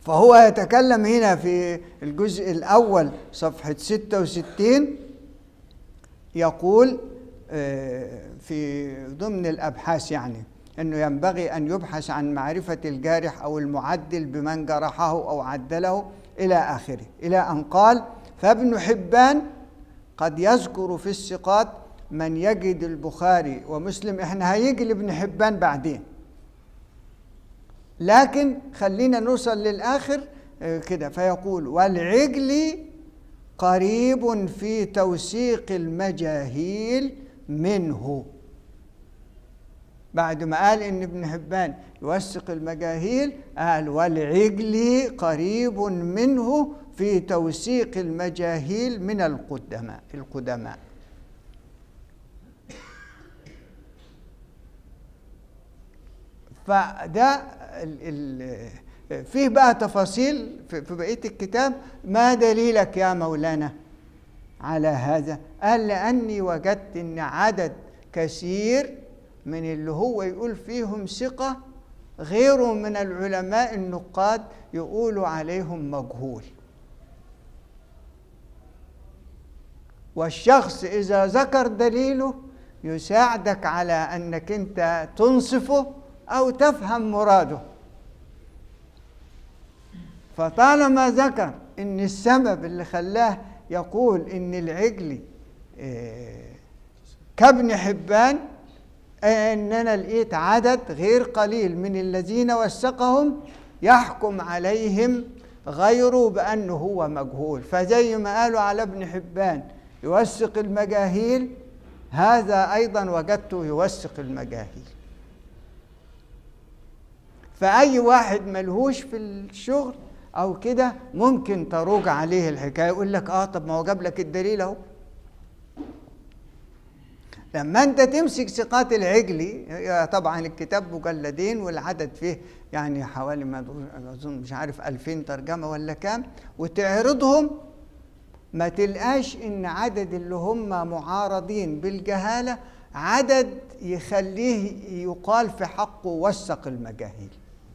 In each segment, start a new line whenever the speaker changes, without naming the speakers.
فهو يتكلم هنا في الجزء الأول صفحة 66 يقول آه، في ضمن الأبحاث يعني أنه ينبغي أن يبحث عن معرفة الجارح أو المعدل بمن جرحه أو عدله إلى آخره إلى أن قال فابن حبان قد يذكر في الثقات من يجد البخاري ومسلم احنا هيجي لابن حبان بعدين لكن خلينا نوصل للآخر آه، كده فيقول والعجل قريب في توثيق المجاهيل منه بعد ما قال ان ابن حبان يوثق المجاهيل قال والعجل قريب منه في توثيق المجاهيل من القدماء القدماء فده ال ال فيه بقى تفاصيل في في بقيه الكتاب ما دليلك يا مولانا على هذا قال لاني وجدت ان عدد كثير من اللي هو يقول فيهم ثقه غيره من العلماء النقاد يقولوا عليهم مجهول والشخص اذا ذكر دليله يساعدك على انك انت تنصفه او تفهم مراده فطالما ذكر ان السبب اللي خلاه يقول ان العجل آه، كابن حبان آه، ان انا لقيت عدد غير قليل من الذين وثقهم يحكم عليهم غيره بانه هو مجهول فزي ما قالوا على ابن حبان يوثق المجاهيل هذا ايضا وجدته يوثق المجاهيل فأي واحد ملهوش في الشغل أو كده ممكن تروج عليه الحكاية يقول لك آه طب ما هو جاب لك الدليل أهو لما أنت تمسك ثقات العجلي طبعا الكتاب مجلدين والعدد فيه يعني حوالي ما أظن مش عارف 2000 ترجمة ولا كام وتعرضهم ما تلقاش إن عدد اللي هم معارضين بالجهالة عدد يخليه يقال في حقه وثق المجاهيل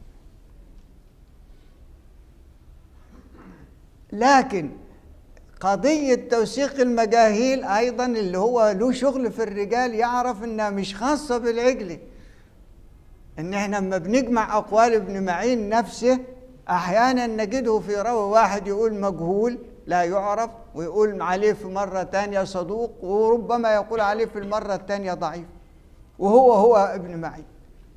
لكن قضية توثيق المجاهيل أيضا اللي هو له شغل في الرجال يعرف إنها مش خاصة بالعجل إن إحنا لما بنجمع أقوال ابن معين نفسه أحيانا نجده في روى واحد يقول مجهول لا يعرف ويقول عليه في مرة تانية صدوق وربما يقول عليه في المرة التانية ضعيف وهو هو ابن معين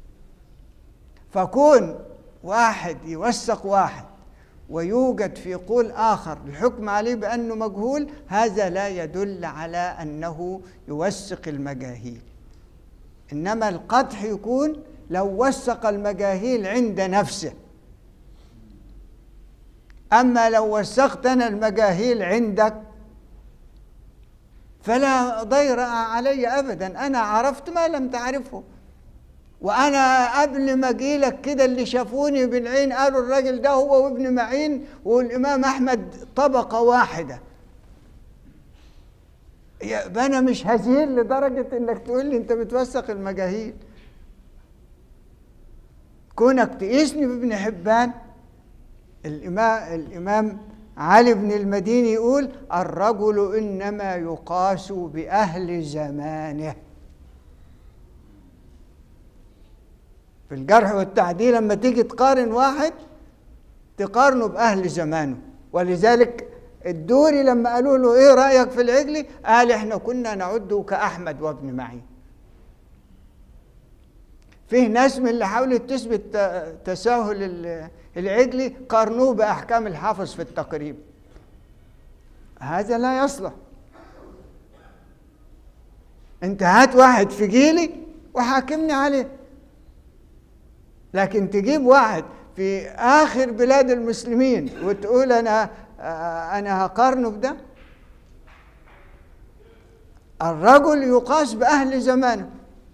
فكون واحد يوثق واحد ويوجد في قول آخر الحكم عليه بأنه مجهول هذا لا يدل على أنه يوثق المجاهيل إنما القدح يكون لو وثق المجاهيل عند نفسه أما لو وثقت أنا المجاهيل عندك فلا ضير علي أبدا أنا عرفت ما لم تعرفه وانا قبل ما اجي لك كده اللي شافوني بالعين قالوا الراجل ده هو وابن معين والامام احمد طبقه واحده يبقى انا مش هزيل لدرجه انك تقول لي انت بتوثق المجاهيل كونك تقيسني بابن حبان الامام الامام علي بن المديني يقول الرجل انما يقاس باهل زمانه في الجرح والتعديل لما تيجي تقارن واحد تقارنه بأهل زمانه ولذلك الدوري لما قالوا له ايه رأيك في العجلي قال احنا كنا نعده كأحمد وابن معين فيه ناس من اللي حاولت تثبت تساهل العجلي قارنوه بأحكام الحافظ في التقريب هذا لا يصلح انت هات واحد في جيلي وحاكمني عليه لكن تجيب واحد في اخر بلاد المسلمين وتقول انا انا هقارنه بده الرجل يقاس باهل زمانه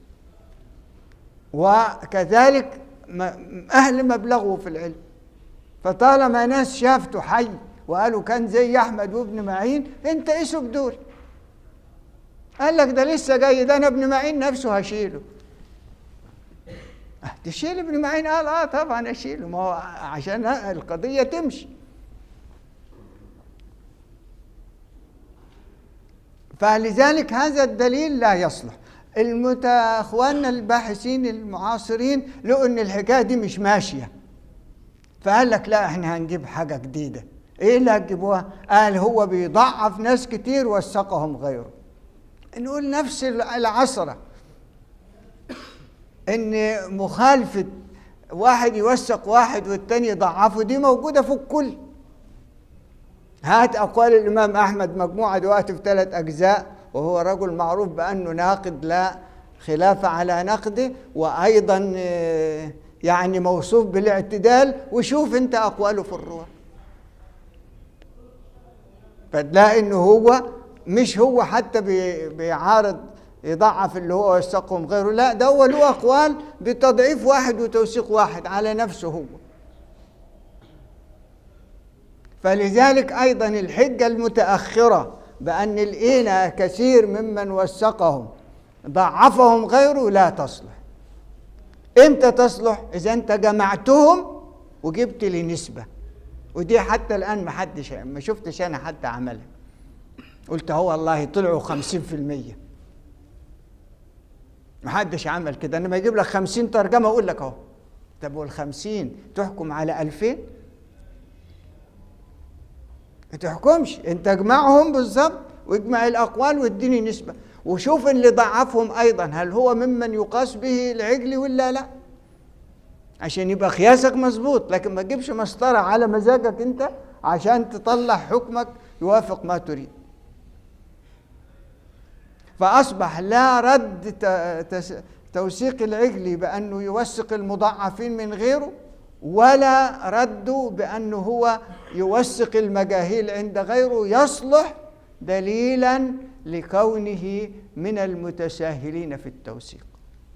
وكذلك اهل مبلغه في العلم فطالما ناس شافته حي وقالوا كان زي احمد وابن معين انت قيسه بدول قال لك ده لسه جاي ده انا ابن معين نفسه هشيله تشيل ابن معين قال اه طبعا اشيله ما هو عشان القضيه تمشي فلذلك هذا الدليل لا يصلح المت اخواننا الباحثين المعاصرين لقوا ان الحكايه دي مش ماشيه فقال لك لا احنا هنجيب حاجه جديده ايه اللي هتجيبوها قال هو بيضعف ناس كتير وثقهم غيره نقول نفس العصره ان مخالفه واحد يوثق واحد والتاني يضعفه دي موجوده في الكل هات اقوال الامام احمد مجموعه دلوقتي في ثلاث اجزاء وهو رجل معروف بانه ناقد لا خلاف على نقده وايضا آه، يعني موصوف بالاعتدال وشوف انت اقواله في الروح فتلاقي انه هو مش هو حتى بي- بيعارض يضعف اللي هو وثقهم غيره لا ده هو له اقوال بتضعيف واحد وتوثيق واحد على نفسه هو فلذلك ايضا الحجه المتاخره بان الإينة كثير ممن وثقهم ضعفهم غيره لا تصلح امتى تصلح اذا انت جمعتهم وجبت لي نسبه ودي حتى الان ما حدش ما شفتش انا حد عملها قلت هو والله طلعوا 50% ما حدش عمل كده انا ما اجيب لك 50 ترجمه اقول لك اهو طب وال 50 تحكم على 2000 ما تحكمش انت اجمعهم بالظبط واجمع الاقوال واديني نسبه وشوف اللي ضعفهم ايضا هل هو ممن يقاس به العجل ولا لا عشان يبقى قياسك مظبوط لكن ما تجيبش مسطره على مزاجك انت عشان تطلع حكمك يوافق ما تريد فاصبح لا رد ت- تس- توثيق العجل بانه يوثق المضعفين من غيره ولا رده بانه هو يوثق المجاهيل عند غيره يصلح دليلا لكونه من المتساهلين في التوثيق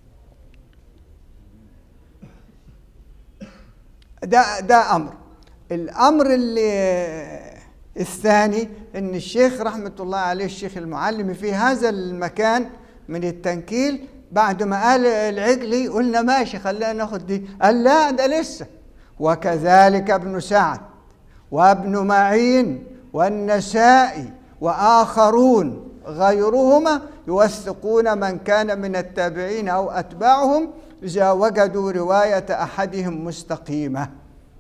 ده ده امر الامر اللي الثاني ان الشيخ رحمه الله عليه الشيخ المعلم في هذا المكان من التنكيل بعد ما قال العجلي قلنا ماشي خلينا ناخد دي قال لا ده لسه وكذلك ابن سعد وابن معين والنسائي واخرون غيرهما يوثقون من كان من التابعين او اتباعهم اذا وجدوا روايه احدهم مستقيمه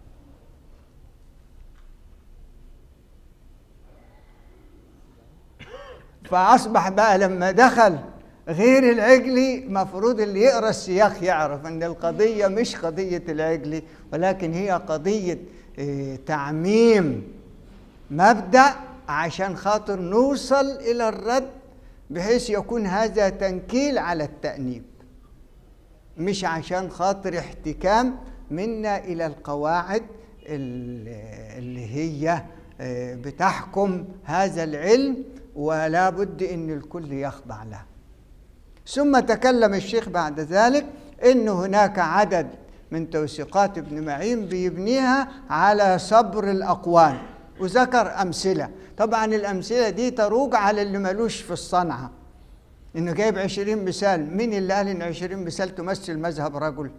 فاصبح بقى لما دخل غير العجلي مفروض اللي يقرا السياق يعرف ان القضيه مش قضيه العجلي ولكن هي قضيه آه، تعميم مبدا عشان خاطر نوصل الى الرد بحيث يكون هذا تنكيل على التانيب مش عشان خاطر احتكام منا الى القواعد ال- اللي هي آه، بتحكم هذا العلم ولا بد ان الكل يخضع له ثم تكلم الشيخ بعد ذلك ان هناك عدد من توثيقات ابن معين بيبنيها على صبر الاقوال وذكر امثله طبعا الامثله دي تروج على اللي ملوش في الصنعه انه جايب عشرين مثال مين اللي قال ان عشرين مثال تمثل مذهب رجل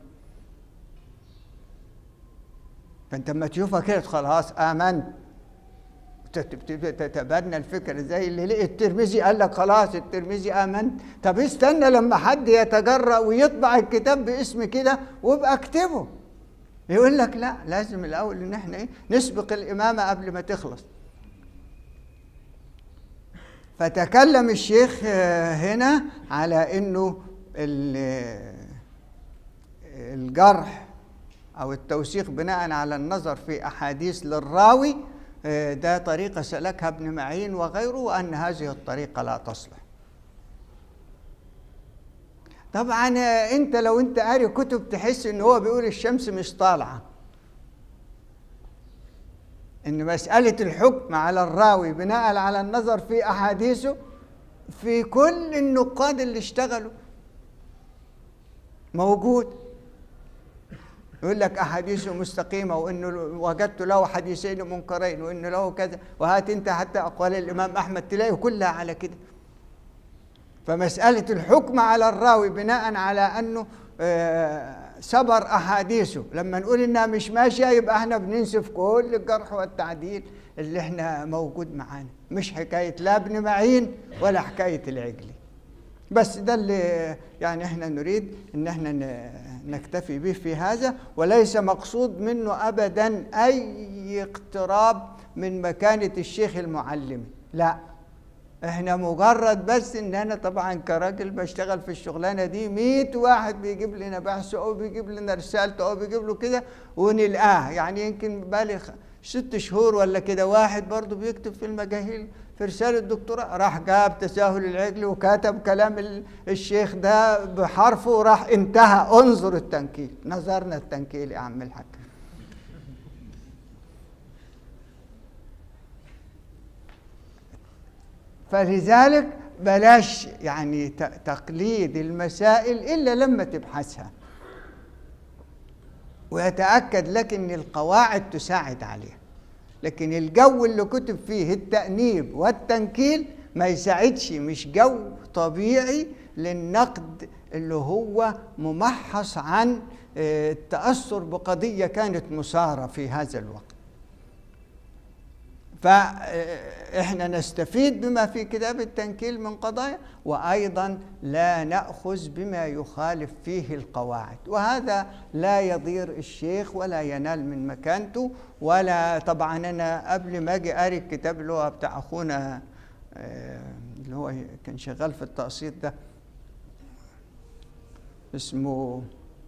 فانت لما تشوفها كده خلاص امنت تت- تت- تتبنى الفكر زي اللي لقي الترمذي قال لك خلاص الترمذي امنت طب استنى لما حد يتجرأ ويطبع الكتاب باسم كده وابقى اكتبه يقول لك لا لازم الاول ان احنا ايه نسبق الامامه قبل ما تخلص فتكلم الشيخ آه، هنا على انه ال- الجرح او التوثيق بناء على النظر في احاديث للراوي آه، ده طريقه سلكها ابن معين وغيره وان هذه الطريقه لا تصلح طبعا آه، انت لو انت قاري كتب تحس ان هو بيقول الشمس مش طالعه ان مساله الحكم على الراوي بناء على النظر في احاديثه في كل النقاد اللي اشتغلوا موجود يقول لك احاديثه مستقيمه وانه وجدت له حديثين منكرين وانه له كذا وهات انت حتى اقوال الامام احمد تلاقي كلها على كده فمساله الحكم على الراوي بناء على انه آه، صبر أحاديثه لما نقول إنها مش ماشية يبقى احنا بننسف كل الجرح والتعديل اللي احنا موجود معانا مش حكاية لا ابن معين ولا حكاية العجلي بس ده اللي يعني احنا نريد ان احنا ن- نكتفي به في هذا وليس مقصود منه ابدا اي اقتراب من مكانة الشيخ المعلم لا احنا مجرد بس ان انا طبعا كراجل بشتغل في الشغلانه دي 100 واحد بيجيب لنا بحث او بيجيب لنا رسالته او بيجيب له كده ونلقاه يعني يمكن بالغ ست شهور ولا كده واحد برضه بيكتب في المجاهيل في رساله دكتوراه راح جاب تساهل العجل وكتب كلام ال- الشيخ ده بحرفه وراح انتهى انظر التنكيل نظرنا التنكيل يا عم الحاج فلذلك بلاش يعني ت- تقليد المسائل الا لما تبحثها ويتاكد لك ان القواعد تساعد عليها لكن الجو اللي كتب فيه التانيب والتنكيل ما يساعدش مش جو طبيعي للنقد اللي هو ممحص عن آه، التاثر بقضيه كانت مثاره في هذا الوقت فاحنا نستفيد بما في كتاب التنكيل من قضايا وايضا لا ناخذ بما يخالف فيه القواعد وهذا لا يضير الشيخ ولا ينال من مكانته ولا طبعا انا قبل ما اجي قاري الكتاب اللي هو بتاع اخونا آه، اللي هو كان شغال في التقسيط ده اسمه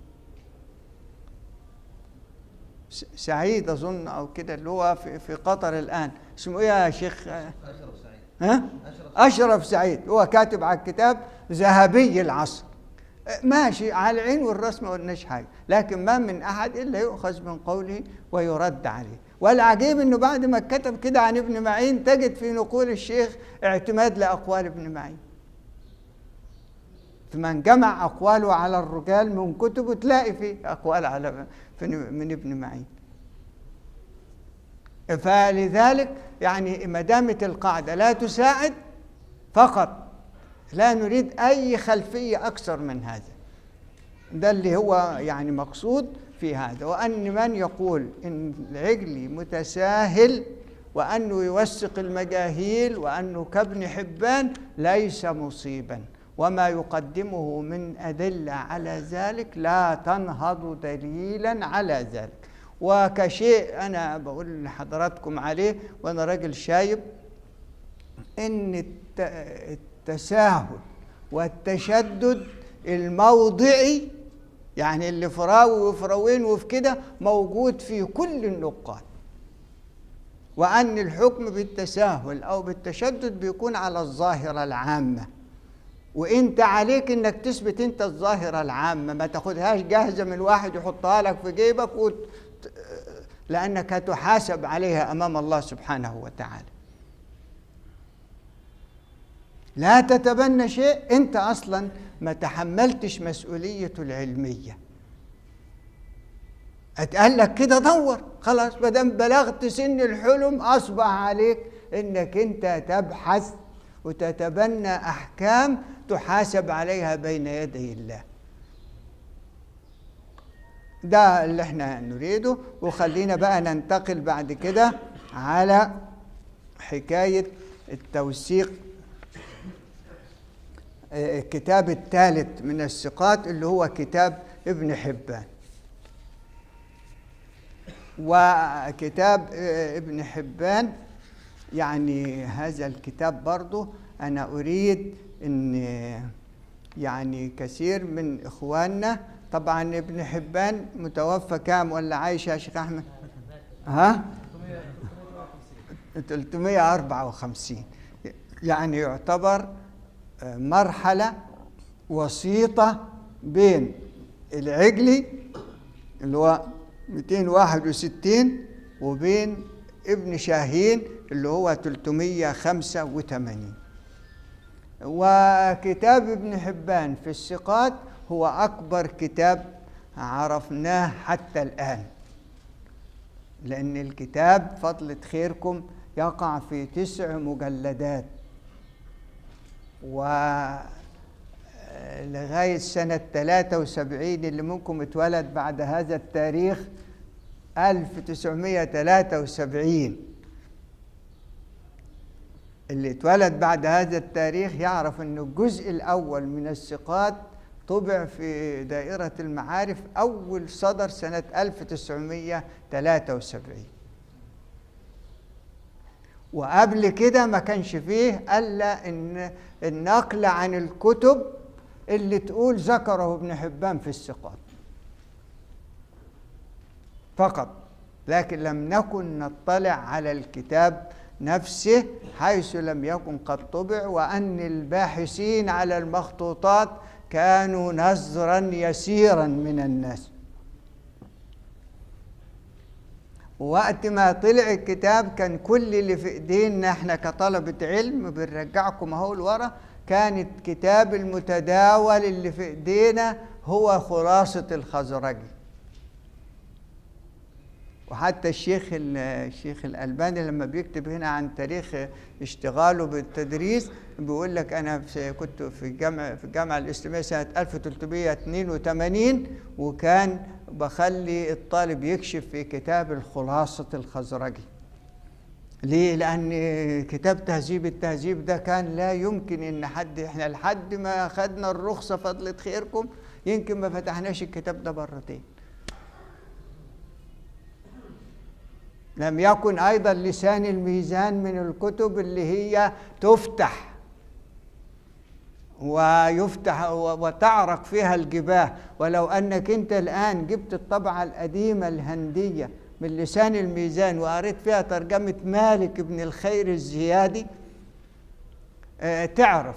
س- سعيد اظن او كده اللي هو في, في قطر الان اسمه ايه يا شيخ
أشرف سعيد
ها
أشرف
اشرف سعيد هو كاتب على الكتاب ذهبي العصر ماشي على العين والراس ما قلناش حاجه لكن ما من احد الا يؤخذ من قوله ويرد عليه والعجيب انه بعد ما كتب كده عن ابن معين تجد في نقول الشيخ اعتماد لاقوال ابن معين فمن جمع اقواله على الرجال من كتبه تلاقي فيه اقوال على في- من ابن معين فلذلك يعني ما دامت القاعده لا تساعد فقط لا نريد اي خلفيه اكثر من هذا ده اللي هو يعني مقصود في هذا وان من يقول ان العجلي متساهل وانه يوثق المجاهيل وانه كابن حبان ليس مصيبا وما يقدمه من ادله على ذلك لا تنهض دليلا على ذلك وكشيء انا بقول لحضراتكم عليه وانا راجل شايب ان الت- التساهل والتشدد الموضعي يعني اللي في راوي وفي راوين وفي كده موجود في كل النقاد وان الحكم بالتساهل او بالتشدد بيكون على الظاهره العامه وانت عليك انك تثبت انت الظاهره العامه ما تاخدهاش جاهزه من واحد يحطها لك في جيبك وت... لانك هتحاسب عليها امام الله سبحانه وتعالى لا تتبنى شيء انت اصلا ما تحملتش مسؤوليته العلميه اتقال لك كده دور خلاص ما دام بلغت سن الحلم اصبح عليك انك انت تبحث وتتبنى احكام تحاسب عليها بين يدي الله ده اللي احنا نريده وخلينا بقى ننتقل بعد كده على حكايه التوثيق الكتاب الثالث من الثقات اللي هو كتاب ابن حبان وكتاب ابن حبان يعني هذا الكتاب برضه أنا أريد أن يعني كثير من إخواننا طبعا ابن حبان متوفى كام ولا عايش يا شيخ أحمد؟ ها؟ 354 يعني يعتبر مرحلة وسيطة بين العجلي اللي هو 261 وبين ابن شاهين اللي هو 385 وكتاب ابن حبان في الثقات هو أكبر كتاب عرفناه حتى الآن لأن الكتاب فضلة خيركم يقع في تسع مجلدات و آه، لغاية سنة 73 اللي منكم اتولد بعد هذا التاريخ 1973 اللي اتولد بعد هذا التاريخ يعرف أن الجزء الأول من الثقات طبع في دائرة المعارف أول صدر سنة 1973 وقبل كده ما كانش فيه الا ان النقل عن الكتب اللي تقول ذكره ابن حبان في الثقات فقط لكن لم نكن نطلع على الكتاب نفسه حيث لم يكن قد طبع وان الباحثين على المخطوطات كانوا نزرا يسيرا من الناس وقت ما طلع الكتاب كان كل اللي في ايدينا احنا كطلبة علم بنرجعكم اهو لورا كان الكتاب المتداول اللي في ايدينا هو خلاصة الخزرجي وحتى الشيخ الشيخ الألباني لما بيكتب هنا عن تاريخ اشتغاله بالتدريس بيقول لك أنا كنت في الجامعة في الجامعة الإسلامية سنة 1382 وكان بخلي الطالب يكشف في كتاب الخلاصة الخزرجي ليه؟ لأن كتاب تهذيب التهذيب ده كان لا يمكن إن حد إحنا لحد ما أخذنا الرخصة فضلة خيركم يمكن ما فتحناش الكتاب ده مرتين. لم يكن أيضا لسان الميزان من الكتب اللي هي تفتح ويفتح وتعرق فيها الجباه ولو أنك أنت الآن جبت الطبعة القديمة الهندية من لسان الميزان وقريت فيها ترجمة مالك بن الخير الزيادي تعرف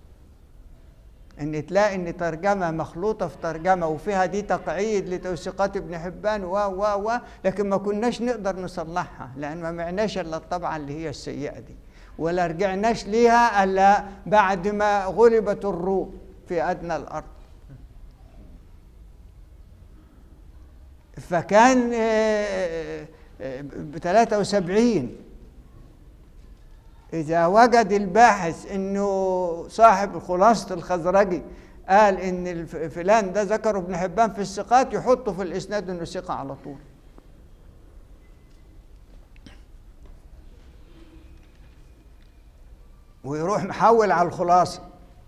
ان تلاقي ان ترجمه مخلوطه في ترجمه وفيها دي تقعيد لتوثيقات ابن حبان و و و لكن ما كناش نقدر نصلحها لان ما معناش الا الطبعه اللي هي السيئه دي ولا رجعناش ليها الا بعد ما غلبت الروم في ادنى الارض فكان ب 73 إذا وجد الباحث إنه صاحب خلاصة الخزرجي قال إن فلان ده ذكره ابن حبان في الثقات يحطه في الإسناد إنه ثقة على طول. ويروح محول على الخلاصة.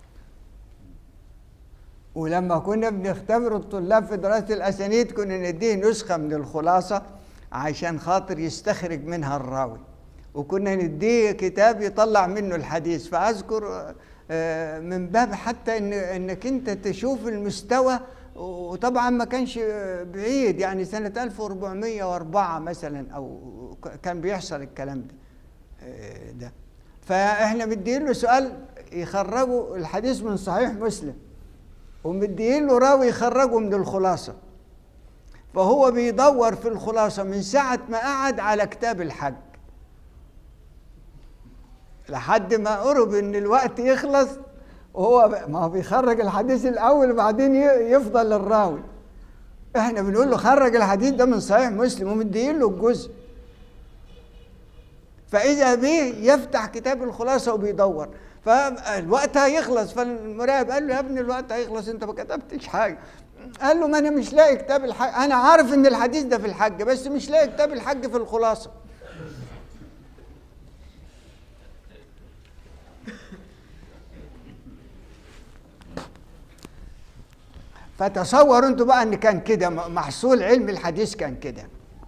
ولما كنا بنختبر الطلاب في دراسة الأسانيد كنا نديه نسخة من الخلاصة عشان خاطر يستخرج منها الراوي. وكنا نديه كتاب يطلع منه الحديث فاذكر من باب حتى إن انك انت تشوف المستوى وطبعا ما كانش بعيد يعني سنة 1404 مثلا أو كان بيحصل الكلام ده ده فإحنا مدين له سؤال يخرجوا الحديث من صحيح مسلم ومدين له راوي يخرجه من الخلاصة فهو بيدور في الخلاصة من ساعة ما قعد على كتاب الحج لحد ما قرب ان الوقت يخلص وهو ما هو بيخرج الحديث الاول وبعدين يفضل الراوي احنا بنقول له خرج الحديث ده من صحيح مسلم ومدين له الجزء فاذا به يفتح كتاب الخلاصه وبيدور فالوقت هيخلص فالمراقب قال له يا ابني الوقت هيخلص انت ما كتبتش حاجه قال له ما انا مش لاقي كتاب الحج انا عارف ان الحديث ده في الحج بس مش لاقي كتاب الحج في الخلاصه فتصوروا انتوا بقى ان كان كده محصول علم الحديث كان كده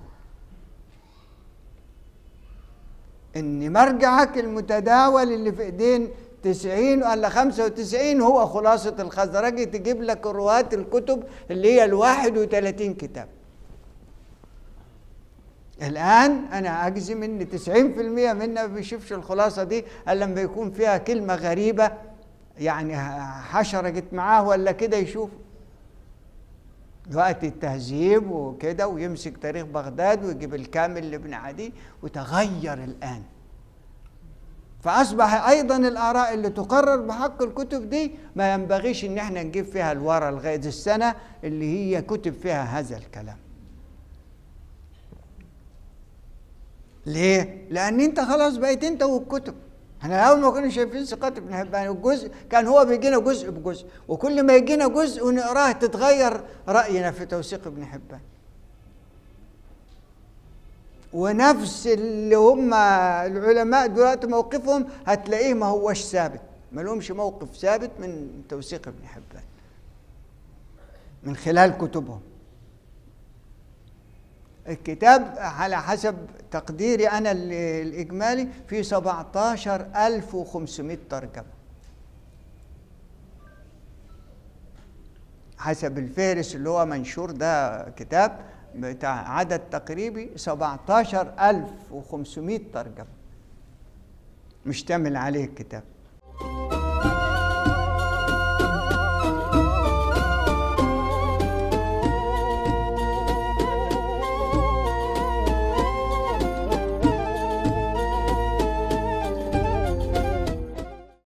ان مرجعك المتداول اللي في ايدين 90 ولا 95 هو خلاصة الخزرجي تجيب لك رواة الكتب اللي هي ال 31 كتاب. الآن أنا أجزم إن 90% منا ما بيشوفش الخلاصة دي إلا لما يكون فيها كلمة غريبة يعني حشرة جت معاه ولا كده يشوفه. وقت التهذيب وكده ويمسك تاريخ بغداد ويجيب الكامل لابن عدي وتغير الآن فأصبح أيضا الآراء اللي تقرر بحق الكتب دي ما ينبغيش إن احنا نجيب فيها الورا لغاية السنة اللي هي كتب فيها هذا الكلام ليه؟ لأن أنت خلاص بقيت أنت والكتب احنا اول ما كنا شايفين ثقات ابن حبان الجزء كان هو بيجينا جزء بجزء وكل ما يجينا جزء ونقراه تتغير راينا في توثيق ابن حبان ونفس اللي هم العلماء دلوقتي موقفهم هتلاقيه ما هوش ثابت ما لهمش موقف ثابت من توثيق ابن حبان من خلال كتبهم الكتاب على حسب تقديري أنا ال- الإجمالي في 17500 ترجمة حسب الفهرس اللي هو منشور ده كتاب بتاع عدد تقريبي 17500 ترجمة مشتمل عليه الكتاب